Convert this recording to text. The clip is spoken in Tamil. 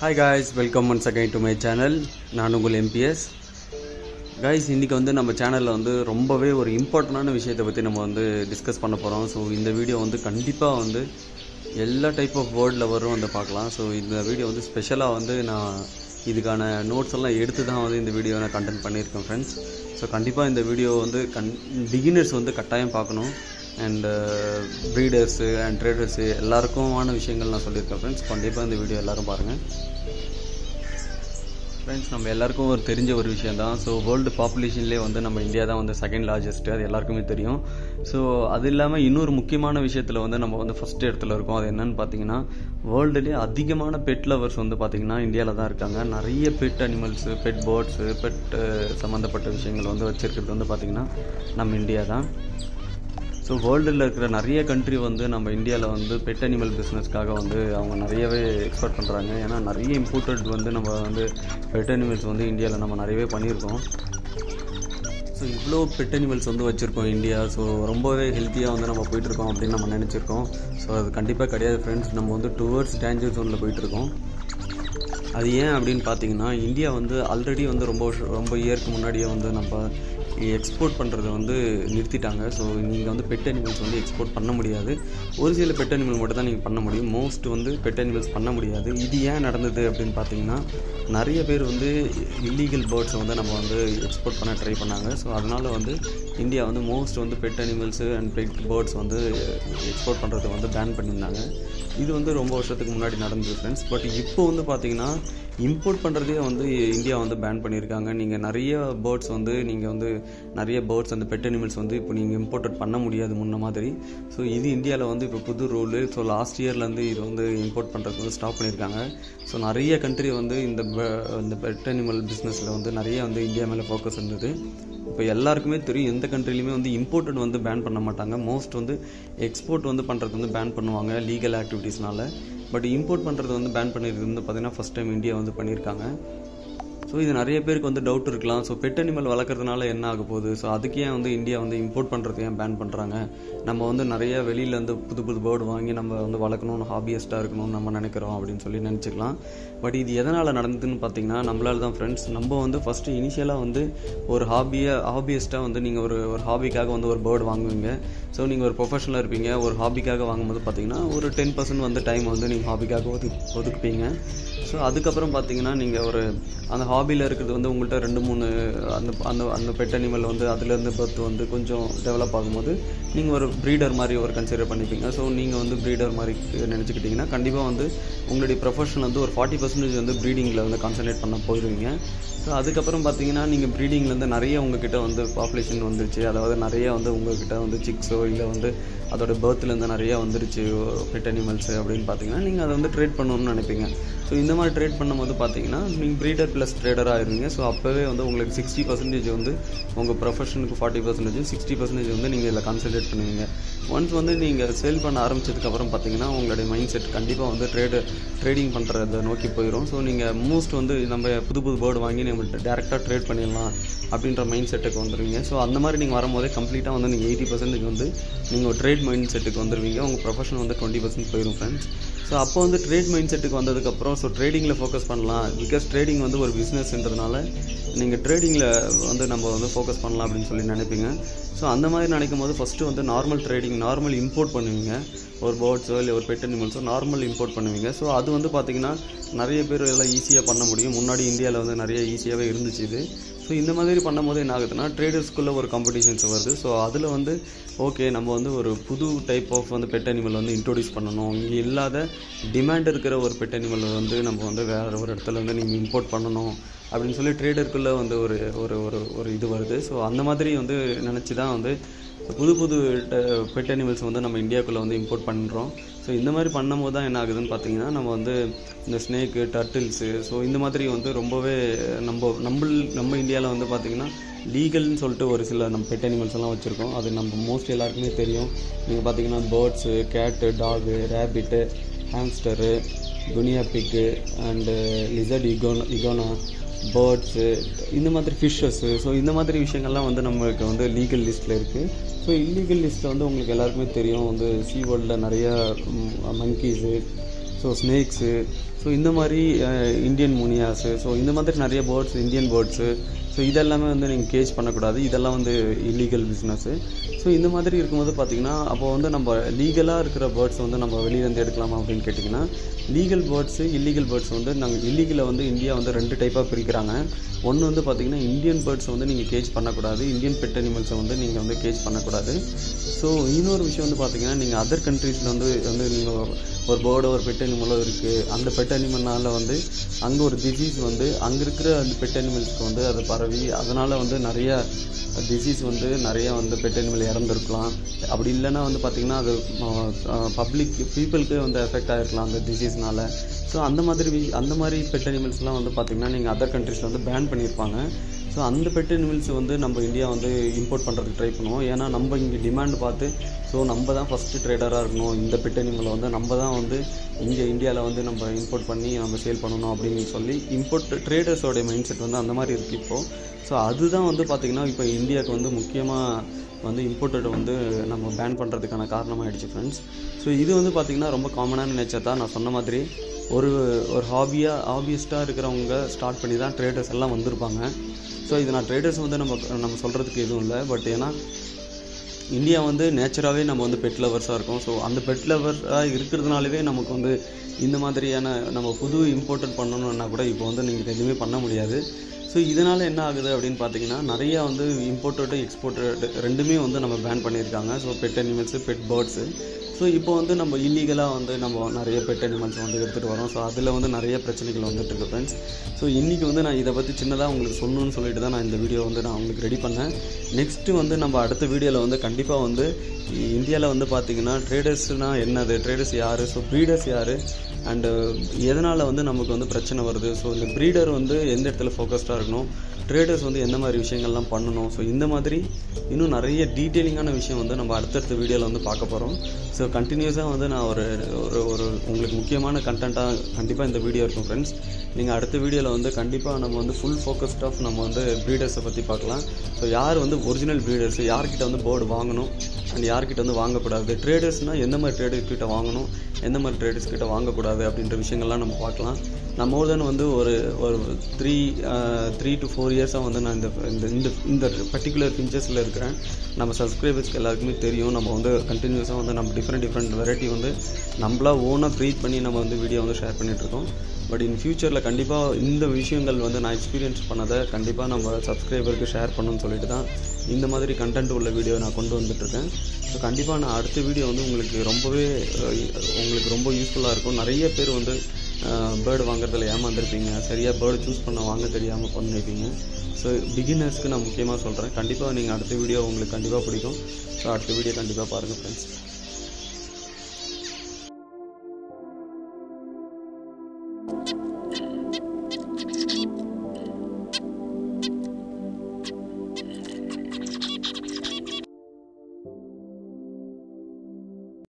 hi guys welcome once again to my channel நான் உங்கள் எம்பிஎஸ் காய்ஸ் இன்றைக்கி வந்து நம்ம சேனலில் வந்து ரொம்பவே ஒரு இம்பார்ட்டண்டான விஷயத்தை பற்றி நம்ம வந்து டிஸ்கஸ் பண்ண போகிறோம் ஸோ இந்த வீடியோ வந்து கண்டிப்பாக வந்து எல்லா டைப் ஆஃப் வேர்டில் வரும் வந்து பார்க்கலாம் ஸோ இந்த வீடியோ வந்து ஸ்பெஷலாக வந்து நான் இதுக்கான நோட்ஸ் எல்லாம் எடுத்து தான் வந்து இந்த வீடியோ நான் கண்டென்ட் பண்ணியிருக்கேன் ஃப்ரெண்ட்ஸ் ஸோ கண்டிப்பாக இந்த வீடியோ வந்து கண் பிகினர்ஸ் வந்து கட்டாயம் பார்க்கணும் அண்டு ப்ரீடர்ஸு அண்ட் ட்ரேடர்ஸு எல்லாருக்குமான விஷயங்கள் நான் சொல்லியிருக்கேன் ஃப்ரெண்ட்ஸ் கண்டிப்பாக இந்த வீடியோ எல்லோரும் பாருங்கள் ஃப்ரெண்ட்ஸ் நம்ம எல்லாருக்கும் ஒரு தெரிஞ்ச ஒரு விஷயம் தான் ஸோ வேர்ல்டு பாப்புலேஷன்லேயே வந்து நம்ம இந்தியா தான் வந்து செகண்ட் லார்ஜஸ்ட்டு அது எல்லாருக்குமே தெரியும் ஸோ அது இல்லாமல் இன்னொரு முக்கியமான விஷயத்தில் வந்து நம்ம வந்து ஃபஸ்ட் இடத்துல இருக்கோம் அது என்னன்னு பார்த்தீங்கன்னா வேர்ல்டுலேயே அதிகமான பெட் லவர்ஸ் வந்து பார்த்திங்கன்னா இந்தியாவில் தான் இருக்காங்க நிறைய pet animals pet birds pet சம்மந்தப்பட்ட விஷயங்கள் வந்து வச்சுருக்கிறது வந்து பார்த்திங்கன்னா நம்ம இந்தியா தான் ஸோ வேர்ல்டில் இருக்கிற நிறைய கண்ட்ரி வந்து நம்ம இந்தியாவில் வந்து பெட் அனிமல் பிஸ்னஸ்க்காக வந்து அவங்க நிறையவே எக்ஸ்போர்ட் பண்ணுறாங்க ஏன்னா நிறைய இம்போர்ட்டட் வந்து நம்ம வந்து பெட் அனிமல்ஸ் வந்து இந்தியாவில் நம்ம நிறையவே பண்ணியிருக்கோம் ஸோ இவ்வளோ பெட் அனிமல்ஸ் வந்து வச்சுருக்கோம் இந்தியா ஸோ ரொம்பவே ஹெல்த்தியாக வந்து நம்ம போயிட்டுருக்கோம் அப்படின்னு நம்ம நினச்சிருக்கோம் ஸோ அது கண்டிப்பாக கிடையாது ஃப்ரெண்ட்ஸ் நம்ம வந்து டுவர்ட்ஸ் டேஞ்சர் ஜோனில் போயிட்டுருக்கோம் அது ஏன் அப்படின்னு பார்த்தீங்கன்னா இந்தியா வந்து ஆல்ரெடி வந்து ரொம்ப வருஷம் ரொம்ப இயருக்கு முன்னாடியே வந்து நம்ம எக்ஸ்போர்ட் பண்ணுறதை வந்து நிறுத்திட்டாங்க ஸோ நீங்கள் வந்து பெட் அனிமல்ஸ் வந்து எக்ஸ்போர்ட் பண்ண முடியாது ஒரு சில பெட் அனிமல் மட்டும் தான் நீங்கள் பண்ண முடியும் மோஸ்ட் வந்து பெட் அனிமல்ஸ் பண்ண முடியாது இது ஏன் நடந்தது அப்படின்னு பார்த்தீங்கன்னா நிறைய பேர் வந்து இல்லீகல் பேர்ட்ஸை வந்து நம்ம வந்து எக்ஸ்போர்ட் பண்ண ட்ரை பண்ணாங்க ஸோ அதனால் வந்து இந்தியா வந்து மோஸ்ட் வந்து pet animals and pet birds வந்து எக்ஸ்போர்ட் பண்ணுறதை வந்து பேன் பண்ணியிருந்தாங்க இது வந்து ரொம்ப வருஷத்துக்கு முன்னாடி நடந்தது ஃப்ரெண்ட்ஸ் பட் இப்போ வந்து பார்த்தீங்கன்னா இம்போர்ட் பண்ணுறதே வந்து இந்தியா வந்து பேன் பண்ணியிருக்காங்க நீங்கள் நிறைய பேர்ட்ஸ் வந்து நீங்கள் வந்து நிறைய பேர்ட்ஸ் அந்த பெட் அனிமல்ஸ் வந்து இப்போ நீங்கள் இம்போர்ட் பண்ண முடியாது முன்ன மாதிரி ஸோ இது இந்தியாவில் வந்து இப்போ புது ரூலு ஸோ லாஸ்ட் இயர்லேருந்து இது வந்து இம்போர்ட் பண்ணுறது வந்து ஸ்டாப் பண்ணியிருக்காங்க ஸோ நிறைய கண்ட்ரி வந்து இந்த இந்த பெட் அனிமல் பிஸ்னஸில் வந்து நிறைய வந்து இந்தியா மேலே ஃபோக்கஸ் இருந்தது இப்போ எல்லாருக்குமே தெரியும் எந்த கண்ட்ரிலையுமே வந்து இம்போர்ட்டட் வந்து பேன் பண்ண மாட்டாங்க மோஸ்ட் வந்து எக்ஸ்போர்ட் வந்து பண்ணுறது வந்து பேன் பண்ணுவாங்க லீகல் ஆக்டிவிட்டீஸ்னால பட் இம்போர்ட் பண்ணுறது வந்து பேன் பண்ணியிருக்கிறது வந்து பார்த்திங்கன்னா ஃபஸ்ட் டைம் இந்தியா வந்து பண்ணியிருக்காங்க ஸோ இது நிறைய பேருக்கு வந்து டவுட் இருக்கலாம் ஸோ பெட் அனிமல் வளர்க்குறதுனால என்ன ஆக போகுது ஸோ அதுக்கு ஏன் வந்து இந்தியா வந்து இம்போர்ட் பண்ணுறது ஏன் பேன் பண்ணுறாங்க நம்ம வந்து நிறைய வெளியிலேருந்து புது புது பேர்டு வாங்கி நம்ம வந்து வளர்க்கணும்னு ஹாபியஸ்ட்டாக இருக்கணும்னு நம்ம நினைக்கிறோம் அப்படின்னு சொல்லி நினச்சிக்கலாம் பட் இது எதனால் நடந்ததுன்னு பார்த்தீங்கன்னா நம்மளால தான் ஃப்ரெண்ட்ஸ் நம்ம வந்து ஃபஸ்ட்டு இனிஷியலாக வந்து ஒரு ஹாபியை ஹாபியஸ்ட்டாக வந்து நீங்கள் ஒரு ஒரு ஹாபிக்காக வந்து ஒரு பேர்டு வாங்குவீங்க ஸோ நீங்கள் ஒரு ப்ரொஃபஷனலாக இருப்பீங்க ஒரு ஹாபிக்காக வாங்கும்போது பார்த்தீங்கன்னா ஒரு டென் பர்சன்ட் வந்து டைம் வந்து நீங்கள் ஹாபிக்காக ஒது ஒதுக்குப்பீங்க ஸோ அதுக்கப்புறம் பார்த்தீங்கன்னா நீங்கள் ஒரு அந்த ஹாபியில் இருக்கிறது வந்து உங்கள்கிட்ட ரெண்டு மூணு அந்த அந்த அந்த பெட் அனிமல் வந்து அதுலேருந்து பர்த் வந்து கொஞ்சம் டெவலப் ஆகும்போது நீங்கள் ஒரு ப்ரீடர் மாதிரி ஒரு கன்சிடர் பண்ணிப்பீங்க ஸோ நீங்கள் வந்து ப்ரீடர் மாதிரி நினச்சிக்கிட்டிங்கன்னா கண்டிப்பாக வந்து உங்களுடைய ப்ரொஃபஷன் வந்து ஒரு ஃபார்ட்டி பர்சன்டேஜ் வந்து ப்ரீடிங்கில் வந்து கான்சன்ட்ரேட் பண்ண போயிடுவீங்க ஸோ அதுக்கப்புறம் பார்த்தீங்கன்னா நீங்கள் ப்ரீடிங்லேருந்து நிறைய உங்ககிட்ட வந்து பாப்புலேஷன் வந்துருச்சு அதாவது நிறைய வந்து உங்ககிட்ட வந்து சிக்ஸோ இல்லை வந்து அதோட பேர்த்லேருந்து நிறைய வந்துருச்சு பெட் அனிமல்ஸு அப்படின்னு பார்த்தீங்கன்னா நீங்கள் அதை வந்து ட்ரேட் பண்ணணும்னு நினைப்பீங்க ஸோ இந்த மாதிரி ட்ரேட் பண்ணும்போது பார்த்தீங்கன்னா நீங்கள் ப்ரீடர் ப்ளஸ் ட்ரேடராக இருந்தீங்க ஸோ அப்போவே வந்து உங்களுக்கு சிக்ஸ்டி பர்சன்டேஜ் வந்து உங்கள் ப்ரொஃபஷனுக்கு ஃபார்ட்டி பர்சன்டேஜ் சிக்ஸ்டி பர்சன்டேஜ் வந்து நீங்கள் இதில் கான்சன்ட்ரேட் பண்ணுவீங்க ஒன்ஸ் வந்து நீங்கள் சேல் பண்ண ஆரம்பிச்சதுக்கப்புறம் பார்த்தீங்கன்னா உங்களுடைய மைண்ட் செட் கண்டிப்பாக வந்து ட்ரேடு ட்ரேடிங் பண்ணுறதை நோக்கி போயிடும் ஸோ நீங்கள் மோஸ்ட் வந்து நம்ம புது புது பேர்டு வாங்கி நம்ம டேரெக்டாக ட்ரேட் பண்ணிடலாம் அப்படின்ற மைண்ட் செட்டுக்கு வந்துடுவீங்க ஸோ அந்த மாதிரி நீங்கள் வரும்போதே கம்ப்ளீட்டாக வந்து நீங்கள் எயிட்டி பர்சன்டேஜ் வந்து நீங்கள் ஒரு ட்ரேட் மைண்ட் செட்டுக்கு வந்துடுவீங்க உங்கள் ப்ரொஃபஷன் வந்து டுவெண்ட்டி பர்சன்ட் போயிடும் ஃப்ரெண்ட்ஸ் ஸோ அப்போ வந்து ட்ரேட் மைண்ட் செட்டுக்கு வந்ததுக்கப்புறம் ஸோ ட்ரேடிங்கில் ஃபோக்கஸ் பண்ணலாம் பிகாஸ் ட்ரேடிங் வந்து ஒரு பிஸ்னஸ்ன்றதுனால நீங்கள் ட்ரேடிங்கில் வந்து நம்ம வந்து ஃபோக்கஸ் பண்ணலாம் அப்படின்னு சொல்லி நினைப்பீங்க ஸோ அந்த மாதிரி நினைக்கும் போது ஃபஸ்ட்டு வந்து நார்மல் ட்ரேடிங் நார்மல் இம்போர்ட் பண்ணுவீங்க ஒரு பேர்ட்ஸோ இல்லை ஒரு பெட் அனிமல்ஸோ நார்மல் இம்போர்ட் பண்ணுவீங்க ஸோ அது வந்து பார்த்திங்கன்னா நிறைய பேர் எல்லாம் ஈஸியாக பண்ண முடியும் முன்னாடி இந்தியாவில் வந்து நிறைய ஈஸியாகவே இருந்துச்சு இது ஸோ இந்த மாதிரி பண்ணும்போது என்ன ஆகுதுன்னா ட்ரேடர்ஸ்குள்ளே ஒரு காம்படிஷன்ஸ் வருது ஸோ அதில் வந்து ஓகே நம்ம வந்து ஒரு புது டைப் ஆஃப் வந்து பெட் அனிமல் வந்து இன்ட்ரோடியூஸ் பண்ணணும் இங்கே இல்லாத டிமாண்ட் இருக்கிற ஒரு பெட் அனிமல் வந்து நம்ம வந்து வேறு ஒரு இடத்துல வந்து நீங்கள் இம்போர்ட் பண்ணணும் அப்படின்னு சொல்லி ட்ரேடருக்குள்ளே வந்து ஒரு ஒரு ஒரு ஒரு இது வருது ஸோ அந்த மாதிரி வந்து நினச்சி தான் வந்து புது புது பெட் அனிமல்ஸ் வந்து நம்ம இந்தியாவுக்குள்ளே வந்து இம்போர்ட் பண்ணுறோம் ஸோ இந்த மாதிரி பண்ணும்போது தான் என்ன ஆகுதுன்னு பார்த்தீங்கன்னா நம்ம வந்து இந்த ஸ்னேக்கு டர்ட்டில்ஸு ஸோ இந்த மாதிரி வந்து ரொம்பவே நம்ம நம்ம நம்ம இந்தியாவில் வந்து பார்த்திங்கன்னா லீகல்னு சொல்லிட்டு ஒரு சில நம்ம பெட் அனிமல்ஸ் எல்லாம் வச்சுருக்கோம் அது நம்ம மோஸ்ட் எல்லாருக்குமே தெரியும் நீங்கள் பார்த்தீங்கன்னா பேர்ட்ஸு கேட்டு dog rabbit hamster guinea pig and lizard iguana iguana birds இந்த மாதிரி ஃபிஷ்ஷஸ்ஸு ஸோ இந்த மாதிரி விஷயங்கள்லாம் வந்து நம்மளுக்கு வந்து லீகல் லிஸ்ட்டில் இருக்குது ஸோ இல்லீகல் லிஸ்ட்டில் வந்து உங்களுக்கு எல்லாருக்குமே தெரியும் வந்து சீ வேர்ல்டில் நிறைய மங்கீஸு ஸோ ஸ்னேக்ஸு ஸோ இந்த மாதிரி இந்தியன் முனியாஸு ஸோ இந்த மாதிரி நிறைய பேர்ட்ஸ் இந்தியன் பேர்ட்ஸு ஸோ இதெல்லாமே வந்து நீங்கள் கேஜ் பண்ணக்கூடாது இதெல்லாம் வந்து இல்லீகல் பிஸ்னஸ்ஸு ஸோ இந்த மாதிரி இருக்கும்போது பார்த்தீங்கன்னா அப்போ வந்து நம்ம லீகலாக இருக்கிற பேர்ட்ஸ் வந்து நம்ம வெளியிலேருந்து எடுக்கலாமா அப்படின்னு கேட்டிங்கன்னா லீகல் பேர்ட்ஸு இல்லீகல் பேர்ட்ஸ் வந்து நாங்கள் இல்லீகலை வந்து இந்தியா வந்து ரெண்டு டைப்பாக பிரிக்கிறாங்க ஒன்று வந்து பார்த்தீங்கன்னா இந்தியன் பேர்ட்ஸ் வந்து நீங்கள் கேஜ் பண்ணக்கூடாது இந்தியன் பெட் அனிமல்ஸை வந்து நீங்கள் வந்து கேஜ் பண்ணக்கூடாது ஸோ இன்னொரு விஷயம் வந்து பார்த்தீங்கன்னா நீங்கள் அதர் கண்ட்ரீஸில் வந்து வந்து நீங்கள் ஒரு பேர்டோ ஒரு பெட் அனிமலோ இருக்குது அந்த பெட் அனிமல்னால வந்து அங்கே ஒரு டிசீஸ் வந்து அங்கே இருக்கிற அந்த பெட் அனிமல்ஸ்க்கு வந்து அது பரவி அதனால் வந்து நிறைய டிசீஸ் வந்து நிறைய வந்து பெட் அனிமல் இறந்துருக்கலாம் அப்படி இல்லைன்னா வந்து பார்த்திங்கன்னா அது பப்ளிக் பீப்புளுக்கு வந்து எஃபெக்ட் ஆகிருக்கலாம் அந்த டிசீஸ்னால ஸோ அந்த மாதிரி வி- அந்த மாதிரி பெட் அனிமல்ஸ்லாம் வந்து பார்த்திங்கன்னா நீங்கள் அதர் கண்ட்ரீஸில் வந்து பேன் பண்ணியிருப்பாங்க ஸோ அந்த பெட் அனிமல்ஸ் வந்து நம்ம இந்தியா வந்து இம்போர்ட் பண்ணுறதுக்கு ட்ரை பண்ணுவோம் ஏன்னா நம்ம இங்கே டிமாண்ட் பார்த்து ஸோ நம்ம தான் ஃபஸ்ட்டு ட்ரேடராக இருக்கணும் இந்த பெட் அனிமலை வந்து நம்ம தான் வந்து இங்கே இந்தியாவில் வந்து நம்ம இம்போர்ட் பண்ணி நம்ம சேல் பண்ணணும் அப்படின்னு சொல்லி இம்போர்ட் ட்ரேடர்ஸோடைய மைண்ட் செட் வந்து அந்த மாதிரி இருக்குது இப்போது ஸோ அதுதான் வந்து பார்த்திங்கன்னா இப்போ இந்தியாவுக்கு வந்து முக்கியமாக வந்து இம்போர்ட்டட் வந்து நம்ம பேன் பண்ணுறதுக்கான காரணமாகிடுச்சு ஃப்ரெண்ட்ஸ் ஸோ இது வந்து பார்த்திங்கன்னா ரொம்ப காமனான நேச்சர் தான் நான் சொன்ன மாதிரி ஒரு ஒரு ஹாபியாக ஹாபியஸ்ட்டாக இருக்கிறவங்க ஸ்டார்ட் பண்ணி தான் ட்ரேடர்ஸ் எல்லாம் வந்திருப்பாங்க ஸோ இது நான் ட்ரேடர்ஸ் வந்து நம்ம நம்ம சொல்கிறதுக்கு எதுவும் இல்லை பட் ஏன்னா இந்தியா வந்து நேச்சராகவே நம்ம வந்து பெட் லவர்ஸாக இருக்கோம் ஸோ அந்த பெட் லவர்ஸாக இருக்கிறதுனாலவே நமக்கு வந்து இந்த மாதிரியான நம்ம புது இம்போர்ட்டட் பண்ணணும்னா கூட இப்போ வந்து நீங்கள் எதுவுமே பண்ண முடியாது ஸோ இதனால் என்ன ஆகுது அப்படின்னு பார்த்தீங்கன்னா நிறையா வந்து இம்போர்ட்டடு எக்ஸ்போர்ட்டட் ரெண்டுமே வந்து நம்ம பேன் பண்ணியிருக்காங்க so pet animals pet birds so இப்போ வந்து நம்ம இல்லீகலாக வந்து நம்ம நிறைய பெட் அனிமல்ஸ் வந்து எடுத்துகிட்டு வரோம் ஸோ அதில் வந்து நிறைய பிரச்சனைகள் வந்துட்டு இருக்கு ஃப்ரெண்ட்ஸ் ஸோ இன்றைக்கி வந்து நான் இதை பற்றி சின்னதாக உங்களுக்கு சொல்லணும்னு சொல்லிட்டு தான் நான் இந்த வீடியோ வந்து நான் உங்களுக்கு ரெடி பண்ணேன் நெக்ஸ்ட்டு வந்து நம்ம அடுத்த வீடியோவில் வந்து கண்டிப்பாக வந்து இந்தியாவில் வந்து பார்த்திங்கன்னா ட்ரேடர்ஸ்னால் என்னது ட்ரேடர்ஸ் யார் ஸோ ப்ரீடர்ஸ் யார் அண்டு எதனால் வந்து நமக்கு வந்து பிரச்சனை வருது ஸோ இந்த ப்ரீடர் வந்து எந்த இடத்துல ஃபோக்கஸ்டாக இருக்கணும் ட்ரேடர்ஸ் வந்து எந்த மாதிரி விஷயங்கள்லாம் பண்ணணும் ஸோ இந்த மாதிரி இன்னும் நிறைய டீட்டெயிலிங்கான விஷயம் வந்து நம்ம அடுத்தடுத்த வீடியோவில் வந்து பார்க்க போகிறோம் ஸோ கண்டினியூஸாக வந்து நான் ஒரு ஒரு ஒரு உங்களுக்கு முக்கியமான கண்டென்ட்டாக கண்டிப்பாக இந்த வீடியோ இருக்கும் ஃப்ரெண்ட்ஸ் நீங்கள் அடுத்த வீடியோவில் வந்து கண்டிப்பாக நம்ம வந்து ஃபுல் ஃபோக்கஸ்ட் ஆஃப் நம்ம வந்து ப்ரீடர்ஸை பற்றி பார்க்கலாம் ஸோ யார் வந்து ஒரிஜினல் ப்ரீடர்ஸ் யார்கிட்ட வந்து போர்டு வாங்கணும் அண்ட் யார்கிட்ட வந்து வாங்கக்கூடாது ட்ரேடர்ஸ்னால் எந்த மாதிரி ட்ரேடர்ஸ் கிட்ட வாங்கணும் எந்த மாதிரி ட்ரேடர்ஸ் கிட்ட வாங்கக்கூடாது அப்படின்ற விஷயங்கள்லாம் நம்ம பார்க்கலாம் நான் மோர் தென் வந்து ஒரு ஒரு த்ரீ த்ரீ டு ஃபோர் இயர்ஸாக வந்து நான் இந்த இந்த இந்த இந்த பர்டிகுலர் பிஞ்சஸில் இருக்கிறேன் நம்ம சப்ஸ்கிரைபர்ஸ்க்கு எல்லாருக்குமே தெரியும் நம்ம வந்து கண்டினியூஸாக வந்து நம்ம டிஃப்ரெண்ட் டிஃப்ரெண்ட் வெரைட்டி வந்து நம்மளா ஓனாக ப்ரீத் பண்ணி நம்ம வந்து வீடியோ வந்து ஷேர் பண்ணிகிட்ருக்கோம் பட் இன் ஃபியூச்சரில் கண்டிப்பாக இந்த விஷயங்கள் வந்து நான் எக்ஸ்பீரியன்ஸ் பண்ணதை கண்டிப்பாக நம்ம சப்ஸ்கிரைபருக்கு ஷேர் பண்ணணும்னு சொல்லிட்டு தான் இந்த மாதிரி கண்டென்ட் உள்ள வீடியோ நான் கொண்டு வந்துட்டுருக்கேன் ஸோ கண்டிப்பாக நான் அடுத்த வீடியோ வந்து உங்களுக்கு ரொம்பவே அஹ், உங்களுக்கு ரொம்ப யூஸ்ஃபுல்லாக இருக்கும் நிறைய பேர் வந்து பேர்டு வாங்குறதுல ஏமாந்துருப்பீங்க சரியாக பேர்டு சூஸ் பண்ண வாங்க தெரியாமல் பண்ணிருப்பீங்க ஸோ பிகினர்ஸ்க்கு நான் முக்கியமாக சொல்கிறேன் கண்டிப்பாக நீங்கள் அடுத்த வீடியோ உங்களுக்கு கண்டிப்பாக பிடிக்கும் ஸோ அடுத்த வீடியோ கண்டிப்பாக பாருங்கள் ஃப்ரெண்ட்ஸ்